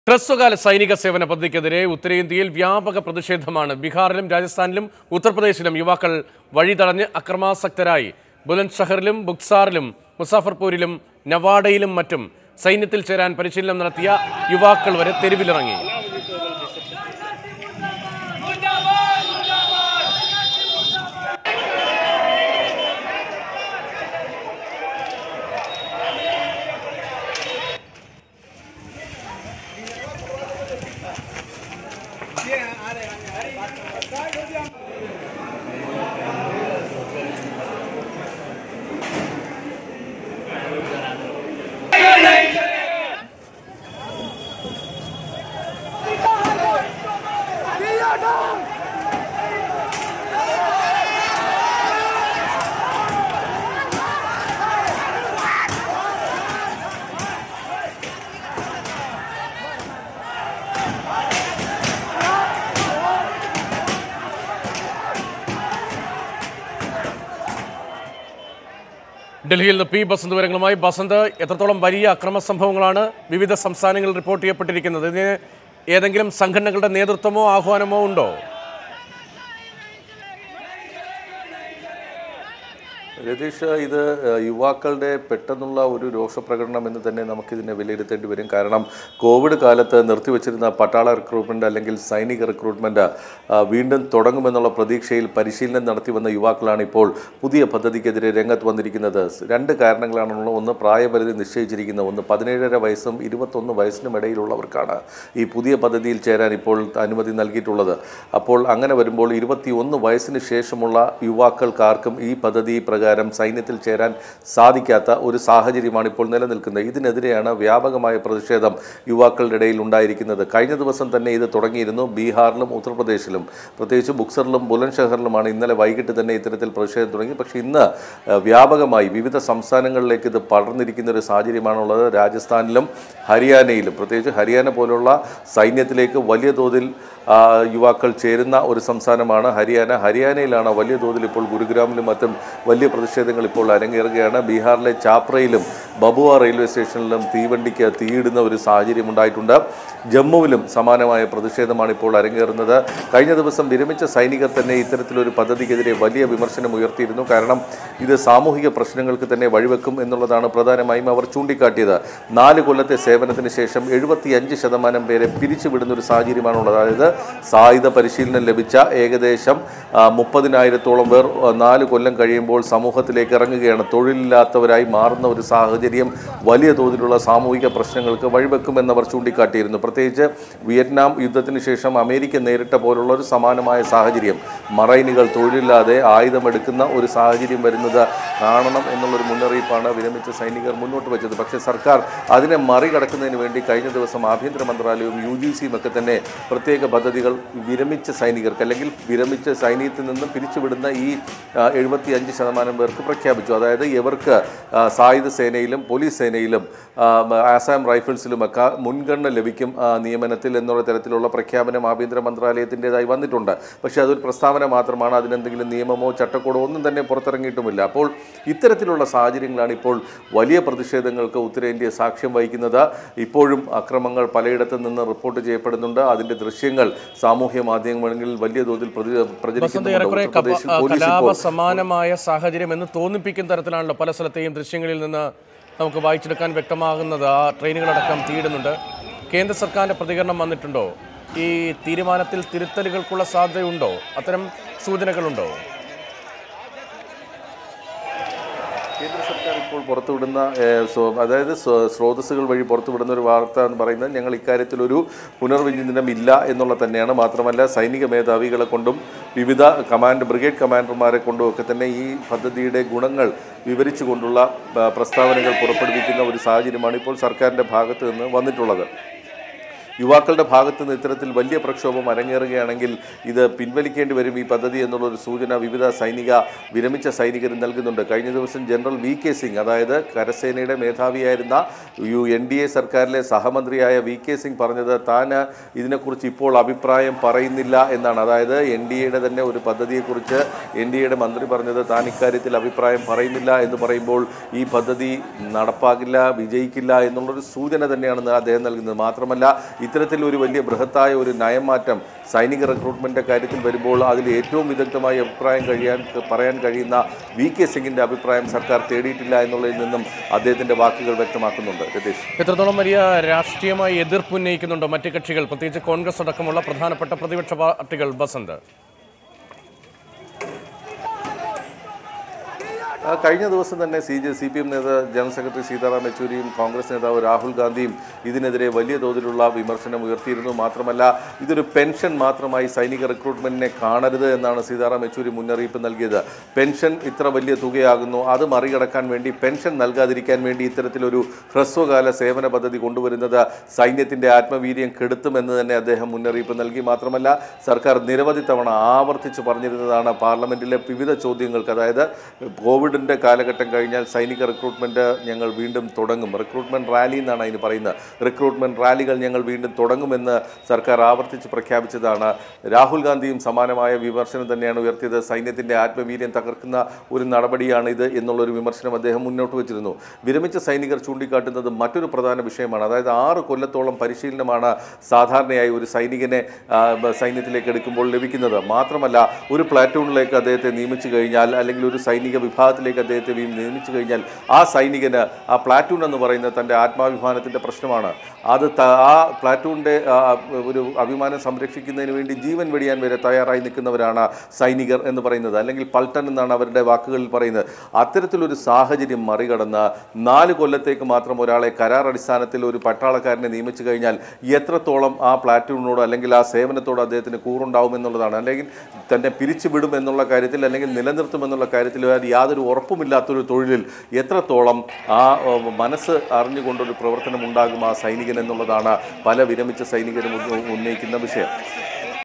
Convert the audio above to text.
ഹ്രസ്വകാല സൈനിക സേവന പദ്ധതിക്കെതിരെ ഉത്തരേന്ത്യയിൽ വ്യാപക പ്രതിഷേധമാണ് ബീഹാറിലും രാജസ്ഥാനിലും ഉത്തർപ്രദേശിലും യുവാക്കൾ വഴി തടഞ്ഞ് അക്രമാസക്തരായി ബുലന്ദ്ഷഹറിലും ബുക്സാറിലും മുസാഫർപൂരിലും നവാഡയിലും മറ്റും സൈന്യത്തിൽ ചേരാൻ പരിശീലനം നടത്തിയ യുവാക്കൾ വരെ തെരുവിലിറങ്ങി ഡൽഹിയിൽ നിന്ന് പി ബസന്ത് വിവരങ്ങളുമായി ബസന്ത് എത്രത്തോളം വലിയ അക്രമ സംഭവങ്ങളാണ് വിവിധ സംസ്ഥാനങ്ങളിൽ റിപ്പോർട്ട് ചെയ്യപ്പെട്ടിരിക്കുന്നത് ഇതിന് ഏതെങ്കിലും സംഘടനകളുടെ നേതൃത്വമോ ആഹ്വാനമോ ഉണ്ടോ രതീഷ് ഇത് ഏഹ്, യുവാക്കളുടെ പെട്ടെന്നുള്ള ഒരു രോഷപ്രകടനം എന്ന് തന്നെ നമുക്കിതിനെ വിലയിരുത്തേണ്ടി വരും കാരണം കോവിഡ് കാലത്ത് നിർത്തിവെച്ചിരുന്ന പട്ടാള റിക്രൂട്ട്മെൻറ്റ് അല്ലെങ്കിൽ സൈനിക റിക്രൂട്ട്മെൻറ്റ് വീണ്ടും തുടങ്ങുമെന്നുള്ള പ്രതീക്ഷയിൽ പരിശീലനം നടത്തി വന്ന യുവാക്കളാണ് ഇപ്പോൾ പുതിയ പദ്ധതിക്കെതിരെ രംഗത്ത് വന്നിരിക്കുന്നത് സ് രണ്ട് കാരണങ്ങളാണുള്ളത് ഒന്ന് പ്രായപരിധി നിശ്ചയിച്ചിരിക്കുന്ന ഒന്ന് പതിനേഴര വയസ്സും ഇരുപത്തൊന്ന് വയസ്സിനും ഇടയിലുള്ളവർക്കാണ് ഈ പുതിയ പദ്ധതിയിൽ ചേരാൻ ഇപ്പോൾ അനുമതി നൽകിയിട്ടുള്ളത് അപ്പോൾ അങ്ങനെ വരുമ്പോൾ ഇരുപത്തിയൊന്ന് വയസ്സിന് ശേഷമുള്ള യുവാക്കൾക്കാർക്കും ഈ പദ്ധതി പ്രകാരം സൈന്യത്തിൽ ചേരാൻ സാധിക്കാത്ത ഒരു സാഹചര്യമാണ് ഇപ്പോൾ നിലനിൽക്കുന്നത് ഇതിനെതിരെയാണ് വ്യാപകമായ പ്രതിഷേധം യുവാക്കളുടെ ഇടയിൽ ഉണ്ടായിരിക്കുന്നത് കഴിഞ്ഞ ദിവസം തന്നെ ഇത് തുടങ്ങിയിരുന്നു ബീഹാറിലും ഉത്തർപ്രദേശിലും പ്രത്യേകിച്ച് ബുക്സറിലും ബുലൻഷഹറിലുമാണ് ഇന്നലെ വൈകിട്ട് തന്നെ ഇത്തരത്തിൽ പ്രതിഷേധം തുടങ്ങി പക്ഷേ ഇന്ന് ഏഹ്, വ്യാപകമായി വിവിധ സംസ്ഥാനങ്ങളിലേക്ക് ഇത് പടർന്നിരിക്കുന്ന ഒരു സാഹചര്യമാണുള്ളത് രാജസ്ഥാനിലും ഹരിയാനയിലും പ്രത്യേകിച്ച് ഹരിയാന പോലുള്ള സൈന്യത്തിലേക്ക് വലിയ തോതിൽ ആ, യുവാക്കൾ ചേരുന്ന ഒരു സംസ്ഥാനമാണ് ഹരിയാന ഹരിയാനയിലാണ് വലിയ തോതിൽ ഇപ്പോൾ ഗുരുഗ്രാമിലും മറ്റും വലിയ പ്രതിഷേധങ്ങൾ ഇപ്പോൾ അരങ്ങേറുകയാണ് ബീഹാറിലെ ചാപ്രയിലും ബബുവ റെയിൽവേ സ്റ്റേഷനിലും തീവണ്ടിക്ക് തീയിടുന്ന ഒരു സാഹചര്യം ഉണ്ടായിട്ടുണ്ട് ജമ്മുവിലും സമാനമായ പ്രതിഷേധമാണ് ഇപ്പോൾ അരങ്ങേറുന്നത് കഴിഞ്ഞ ദിവസം വിരമിച്ച സൈനികർ തന്നെ ഇത്തരത്തിലൊരു പദ്ധതിക്കെതിരെ വലിയ വിമർശനം ഉയർത്തിയിരുന്നു കാരണം ഇത് സാമൂഹിക പ്രശ്നങ്ങൾക്ക് തന്നെ വഴിവെക്കും എന്നുള്ളതാണ് പ്രധാനമായും അവർ ചൂണ്ടിക്കാട്ടിയത് നാല് കൊല്ലത്തെ സേവനത്തിന് ശേഷം എഴുപത്തിയഞ്ച് ശതമാനം പേരെ പിരിച്ചുവിടുന്ന ഒരു സാഹചര്യമാണുള്ളത് അതായത് സായുധ പരിശീലനം ലഭിച്ച ഏകദേശം ആ, മുപ്പതിനായിരത്തോളം പേർ ആ, നാല് കൊല്ലം കഴിയുമ്പോൾ സമൂഹത്തിലേക്ക് ഇറങ്ങുകയാണ് തൊഴിലില്ലാത്തവരായി മാറുന്ന ഒരു സാഹചര്യം വലിയ തോതിലുള്ള സാമൂഹിക പ്രശ്നങ്ങൾക്ക് വഴിവെക്കുമെന്നവർ ചൂണ്ടിക്കാട്ടിയിരുന്നു പ്രത്യേകിച്ച് വിയറ്റ്നാം യുദ്ധത്തിന് ശേഷം അമേരിക്ക നേരിട്ട പോലുള്ള ഒരു സമാനമായ സാഹചര്യം മറൈനുകൾ തൊഴിലില്ലാതെ ആയുധമെടുക്കുന്ന ഒരു സാഹചര്യം വരുന്നത് കാണണം എന്നുള്ളൊരു മുന്നറിയിപ്പാണ് വിരമിച്ച സൈനികർ മുന്നോട്ട് വെച്ചത് പക്ഷേ സർക്കാർ അതിനെ മറികടക്കുന്നതിന് വേണ്ടി കഴിഞ്ഞ ദിവസം ആഭ്യന്തര മന്ത്രാലയവും യു ജി സിയും ഒക്കെ തന്നെ പ്രത്യേക പദ്ധതികൾ വിരമിച്ച സൈനികർക്ക് അല്ലെങ്കിൽ വിരമിച്ച സൈന്യത്തിൽ നിന്നും പിരിച്ചുവിടുന്ന ഈ എഴുപത്തി അഞ്ച് ശതമാനം പേർക്ക് പ്രഖ്യാപിച്ചു അതായത് ഇവർക്ക് ആ, സായുധ സേനയിലും പോലീസ് സേനയിലും ആ, ആസാം റൈഫിൾസിലുമൊക്കെ മുൻഗണന ലഭിക്കും ആ, നിയമനത്തിൽ എന്നുള്ള തരത്തിലുള്ള പ്രഖ്യാപനം ആഭ്യന്തര മന്ത്രാലയത്തിൻ്റെതായി വന്നിട്ടുണ്ട് പക്ഷേ അതൊരു പ്രസ്താവന മാത്രമാണ് അതിനെന്തെങ്കിലും നിയമമോ ചട്ടക്കൂടോ ഒന്നും തന്നെ പുറത്തിറങ്ങിയിട്ടുമില്ല അപ്പോൾ ഇത്തരത്തിലുള്ള സാഹചര്യങ്ങളാണ് ഇപ്പോൾ വലിയ പ്രതിഷേധങ്ങൾക്ക് ഉത്തരേന്ത്യ സാക്ഷ്യം വഹിക്കുന്നത് ഇപ്പോഴും അക്രമങ്ങൾ പലയിടത്തു നിന്ന് റിപ്പോർട്ട് ചെയ്യപ്പെടുന്നുണ്ട് അതിന്റെ ദൃശ്യങ്ങൾ സാമൂഹ്യ മാധ്യമങ്ങളിൽ വലിയ തോതിൽ പ്രതി- ബസന്ത് പ്രചരിക്കുന്നുണ്ട് ഏറെക്കുറെ കപ- ഉത്തർപ്രദേശിൽ ആ, പോലീസ് കലാപ ഇപ്പോൾ സമാനമായ സാഹചര്യം എന്ന് തോന്നിപ്പിക്കുന്ന തരത്തിലാണല്ലോ പല സ്ഥലത്തെയും ദൃശ്യങ്ങളിൽ നിന്ന് നമുക്ക് വായിച്ചെടുക്കാൻ വ്യക്തമാകുന്നത് ആ ട്രെയിനുകളടക്കം തീയിടുന്നുണ്ട് കേന്ദ്ര സർക്കാരിന്റെ പ്രതികരണം വന്നിട്ടുണ്ടോ ഈ തീരുമാനത്തിൽ തിരുത്തലുകൾക്കുള്ള സാധ്യതയുണ്ടോ അത്തരം സൂചനകളുണ്ടോ കേന്ദ്ര സർക്കാർ ഇപ്പോൾ പുറത്തുവിടുന്ന ഏഹ്, സ്വ- അതായത് സ്വ- സ്രോതസ്സുകൾ വഴി പുറത്തുവിടുന്ന ഒരു വാർത്ത എന്ന് പറയുന്നത് ഞങ്ങൾ ഇക്കാര്യത്തിൽ ഒരു പുനർവിചിന്തനം ഇല്ല എന്നുള്ള തന്നെയാണ് മാത്രമല്ല സൈനിക മേധാവികളെ കൊണ്ടും വിവിധ കമാൻഡ് ബ്രിഗേഡ് കമാൻഡർമാരെ കൊണ്ടും ഒക്കെ തന്നെ ഈ പദ്ധതിയുടെ ഗുണങ്ങൾ വിവരിച്ചുകൊണ്ടുള്ള ആ, പ്രസ്താവനകൾ പുറപ്പെടുവിക്കുന്ന ഒരു സാഹചര്യമാണ് ഇപ്പോൾ സർക്കാരിൻ്റെ ഭാഗത്ത് നിന്ന് വന്നിട്ടുള്ളത് യുവാക്കളുടെ ഭാഗത്ത് നിന്ന് ഇത്തരത്തിൽ വലിയ പ്രക്ഷോഭം അരങ്ങേറുകയാണെങ്കിൽ ഇത് പിൻവലിക്കേണ്ടി വരും ഈ പദ്ധതി എന്നുള്ളൊരു സൂചന വിവിധ സൈനിക വിരമിച്ച സൈനികർ നൽകുന്നുണ്ട് കഴിഞ്ഞ ദിവസം ജനറൽ വി കെ സിംഗ് അതായത് കരസേനയുടെ മേധാവിയായിരുന്ന യു എൻ ഡി എ സർക്കാരിലെ സഹമന്ത്രിയായ വി കെ സിംഗ് പറഞ്ഞത് താൻ ഇതിനെക്കുറിച്ച് ഇപ്പോൾ അഭിപ്രായം പറയുന്നില്ല എന്നാണ് അതായത് എൻ ഡി എയുടെ തന്നെ ഒരു പദ്ധതിയെക്കുറിച്ച് എൻ ഡി എയുടെ മന്ത്രി പറഞ്ഞത് താൻ ഇക്കാര്യത്തിൽ അഭിപ്രായം പറയുന്നില്ല എന്ന് പറയുമ്പോൾ ഈ പദ്ധതി നടപ്പാകില്ല വിജയിക്കില്ല എന്നുള്ളൊരു സൂചന തന്നെയാണ് അദ്ദേഹം നൽകുന്നത് മാത്രമല്ല ഇത്തരത്തിൽ ഒരു വലിയ ബൃഹത്തായ ഒരു നയമാറ്റം സൈനിക റിക്രൂട്ട്മെൻറ്റിൻ്റെ കാര്യത്തിൽ വരുമ്പോൾ അതിൽ ഏറ്റവും വിദഗ്ധമായി അഭിപ്രായം കഴിയാൻ പറയാൻ കഴിയുന്ന വി കെ സിംഗിൻ്റെ അഭിപ്രായം സർക്കാർ തേടിയിട്ടില്ല എന്നുള്ളതിൽ നിന്നും അദ്ദേഹത്തിൻ്റെ വാക്കുകൾ വ്യക്തമാക്കുന്നുണ്ട് രതീഷ് എത്രത്തോളം വലിയ രാഷ്ട്രീയമായി എതിർപ്പ് ഉന്നയിക്കുന്നുണ്ടോ മറ്റ് കക്ഷികൾ പ്രത്യേകിച്ച് കോൺഗ്രസ് അടക്കമുള്ള പ്രധാനപ്പെട്ട പ്രതിപക്ഷ പാർട്ടികൾ ബസന്ത് ആ, കഴിഞ്ഞ ദിവസം തന്നെ C J C P M നേതാവ് ജനറൽ സെക്രട്ടറി സീതാറാം യെച്ചൂരിയും കോൺഗ്രസ് നേതാവ് രാഹുൽ ഗാന്ധിയും ഇതിനെതിരെ വലിയ തോതിലുള്ള വിമർശനം ഉയർത്തിയിരുന്നു മാത്രമല്ല ഇതൊരു പെൻഷൻ മാത്രമായി സൈനിക റിക്രൂട്ട്മെന്റിനെ കാണരുത് എന്നാണ് സീതാറാം യെച്ചൂരി മുന്നറിയിപ്പ് നൽകിയത് പെൻഷൻ ഇത്ര വലിയ തുകയാകുന്നു അത് മറികടക്കാൻ വേണ്ടി പെൻഷൻ നൽകാതിരിക്കാൻ വേണ്ടി ഇത്തരത്തിലൊരു ഹ്രസ്വകാല സേവന പദ്ധതി കൊണ്ടുവരുന്നത് സൈന്യത്തിന്റെ ആത്മവീര്യം കെടുത്തുമെന്ന് തന്നെ അദ്ദേഹം മുന്നറിയിപ്പ് നൽകി മാത്രമല്ല സർക്കാർ നിരവധി തവണ ആവർത്തിച്ച് പറഞ്ഞിരുന്നതാണ് പാർലമെന്റിലെ വിവിധ ചോദ്യങ്ങൾക്ക് അതായത് കോവിഡിന്റെ കാലഘട്ടം കഴിഞ്ഞാൽ സൈനിക റിക്രൂട്ട്മെന്റ് ഞങ്ങൾ വീണ്ടും തുടങ്ങും റിക്രൂട്ട്മെന്റ് റാലി എന്നാണ് അതിന് പറയുന്നത് റിക്രൂട്ട്മെന്റ് റാലികൾ ഞങ്ങൾ വീണ്ടും തുടങ്ങുമെന്ന് സർക്കാർ ആവർത്തിച്ച് പ്രഖ്യാപിച്ചതാണ് രാഹുൽ ഗാന്ധിയും സമാനമായ വിമർശനം തന്നെയാണ് ഉയർത്തിയത് സൈന്യത്തിന്റെ ആത്മവീര്യം തകർക്കുന്ന ഒരു നടപടിയാണ് ഇത് എന്നുള്ളൊരു വിമർശനം അദ്ദേഹം മുന്നോട്ട് വെച്ചിരുന്നു വിരമിച്ച സൈനികർ ചൂണ്ടിക്കാട്ടുന്നത് മറ്റൊരു പ്രധാന വിഷയമാണ് അതായത് ആറ് കൊല്ലത്തോളം പരിശീലനമാണ് സാധാരണയായി ഒരു സൈനികനെ ആ, ബ- സൈന്യത്തിലേക്ക് എടുക്കുമ്പോൾ ലഭിക്കുന്നത് മാത്രമല്ല ഒരു പ്ലാറ്റൂണിലേക്ക് അദ്ദേഹത്തെ നിയമിച്ചു കഴിഞ്ഞാൽ അല്ലെങ്കിൽ ഒരു സൈനിക വിഭാഗത്തിലേക്ക് അദ്ദേഹത്തെ വീ- നിയമിച്ചു കഴിഞ്ഞാൽ ആ സൈനികന് ആ പ്ലാറ്റൂൺ എന്ന് പറയുന്നത് തൻ്റെ ആത്മാഭിമാനത്തിൻ്റെ പ്രശ്നമാണ് അത് ത- ആ പ്ലാറ്റൂണിൻ്റെ ഒരു അഭിമാനം സംരക്ഷിക്കുന്നതിന് വേണ്ടി ജീവൻ വെടിയാൻ വരെ തയ്യാറായി നിൽക്കുന്നവരാണ് സൈനികർ എന്ന് പറയുന്നത് അല്ലെങ്കിൽ പൾട്ടൻ എന്നാണ് അവരുടെ വാക്കുകളിൽ പറയുന്നത് അത്തരത്തിലൊരു സാഹചര്യം മറികടന്ന് നാല് കൊല്ലത്തേക്ക് മാത്രം ഒരാളെ കരാർ അടിസ്ഥാനത്തിൽ ഒരു പട്ടാളക്കാരനെ നിയമിച്ചു കഴിഞ്ഞാൽ എത്രത്തോളം ആ പ്ലാറ്റൂണിനോട് അല്ലെങ്കിൽ ആ സേവനത്തോട് അദ്ദേഹത്തിന് കൂറുണ്ടാവും എന്നുള്ളതാണ് അല്ലെങ്കിൽ തന്നെ പിരിച്ചുവിടും എന്നുള്ള കാര്യത്തിൽ അല്ലെങ്കിൽ നിലനിർത്തും എന്നുള്ള കാര്യത്തിൽ യാതൊരു ഉറപ്പുമില്ലാത്തൊരു തൊഴിലിൽ എത്രത്തോളം ആ ഏഹ്, മനസ്സ് അറിഞ്ഞുകൊണ്ടൊരു പ്രവർത്തനം ഉണ്ടാകും ആ സൈനികൻ എന്നുള്ളതാണ് പല വിരമിച്ച സൈനികരും ഉന്ന- ഉന്നയിക്കുന്ന വിഷയം